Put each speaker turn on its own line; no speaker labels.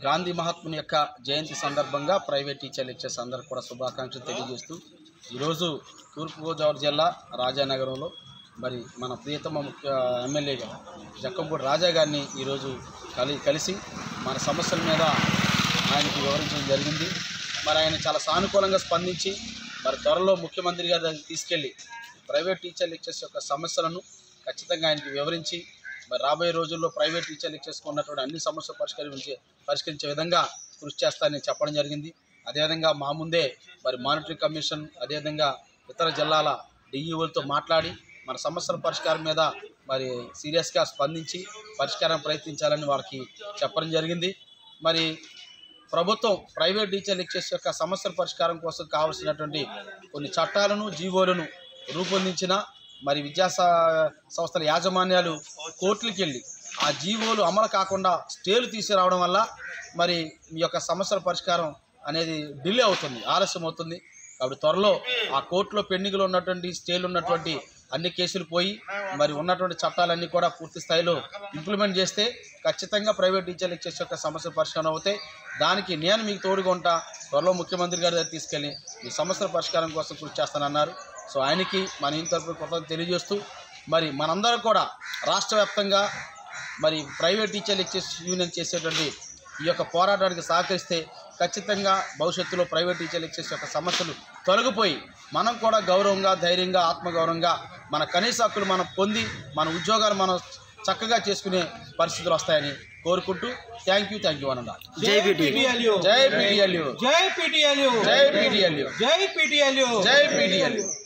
గాంధీ మహాత్ముని యొక్క జయంతి సందర్భంగా ప్రైవేట్ టీచర్ లెక్చర్స్ అందరికి కూడా శుభాకాంక్షలు తెలియజేస్తూ ఈరోజు తూర్పుగోదావరి జిల్లా రాజానగరంలో మరి మన ప్రియతమ ముఖ్య ఎమ్మెల్యేగా జక్కంపూడి రాజా గారిని ఈరోజు కలి కలిసి మన సమస్యల మీద ఆయనకి వివరించడం జరిగింది మరి ఆయన చాలా సానుకూలంగా స్పందించి మరి త్వరలో ముఖ్యమంత్రి గారి దగ్గరికి తీసుకెళ్ళి ప్రైవేట్ టీచర్ లెక్చర్స్ యొక్క సమస్యలను ఖచ్చితంగా ఆయనకి వివరించి మరి రాబోయే రోజుల్లో ప్రైవేట్ టీచర్ లెక్చర్స్కి ఉన్నటువంటి అన్ని సమస్యలు పరిష్కరించే పరిష్కరించే విధంగా కృషి చేస్తానని చెప్పడం జరిగింది అదేవిధంగా మా ముందే మరి మానిటరింగ్ కమిషన్ అదేవిధంగా ఇతర జిల్లాల డిఈఓలతో మాట్లాడి మన సమస్యల పరిష్కారం మీద మరి సీరియస్గా స్పందించి పరిష్కారం ప్రయత్నించాలని వాళ్ళకి చెప్పడం జరిగింది మరి ప్రభుత్వం ప్రైవేట్ టీచర్ లెక్చర్స్ యొక్క సమస్యల పరిష్కారం కోసం కావలసినటువంటి కొన్ని చట్టాలను జీవోలను రూపొందించిన మరి విద్యా స- సంస్థల యాజమాన్యాలు కోర్టులకు వెళ్ళి ఆ జీవోలు అమలు కాకుండా స్టేలు తీసుకురావడం వల్ల మరి మీ యొక్క సమస్యల పరిష్కారం అనేది డిలే అవుతుంది ఆలస్యం అవుతుంది కాబట్టి త్వరలో ఆ కోర్టులో పెండింగ్లో ఉన్నటువంటి స్టేలు ఉన్నటువంటి అన్ని కేసులు పోయి మరి ఉన్నటువంటి చట్టాలన్నీ కూడా పూర్తి స్థాయిలో ఇంప్లిమెంట్ చేస్తే ఖచ్చితంగా ప్రైవేట్ టీచర్ లెక్చర్స్ యొక్క సమస్యలు పరిష్కారం అవుతాయి దానికి నేను మీకు తోడుగా ఉంటా త్వరలో ముఖ్యమంత్రి గారి దగ్గర తీసుకెళ్ళి మీ సమస్యల పరిష్కారం కోసం కృషి చేస్తానన్నారు సో ఆయనకి మన ఇంటి తరపున కృతజ్ఞతలు తెలియజేస్తూ మరి మనందరం కూడా రాష్ట్ర వ్యాప్తంగా మరి ప్రైవేట్ టీచర్ లెక్చర్స్ యూనియన్ చేసేటువంటి ఈ యొక్క పోరాటానికి సహకరిస్తే ఖచ్చితంగా భవిష్యత్తులో ప్రైవేట్ టీచర్ లెక్చర్స్ యొక్క సమస్యలు తొలగిపోయి మనం కూడా గౌరవంగా ధైర్యంగా ఆత్మగౌరవంగా మన కనీస హక్కులు మనం పొంది మన ఉద్యోగాలు మనం చక్కగా చేసుకునే పరిస్థితులు వస్తాయని కోరుకుంటూ థ్యాంక్ యూ థ్యాంక్ యూ అనండి
జై పిటిఎల్యు
జై పీడిఎల్యూ
జై పిటిఎల్యు
జై పీడిఎల్యూ
జై పిటిఎల్యు
జై పీడిఎల్యూ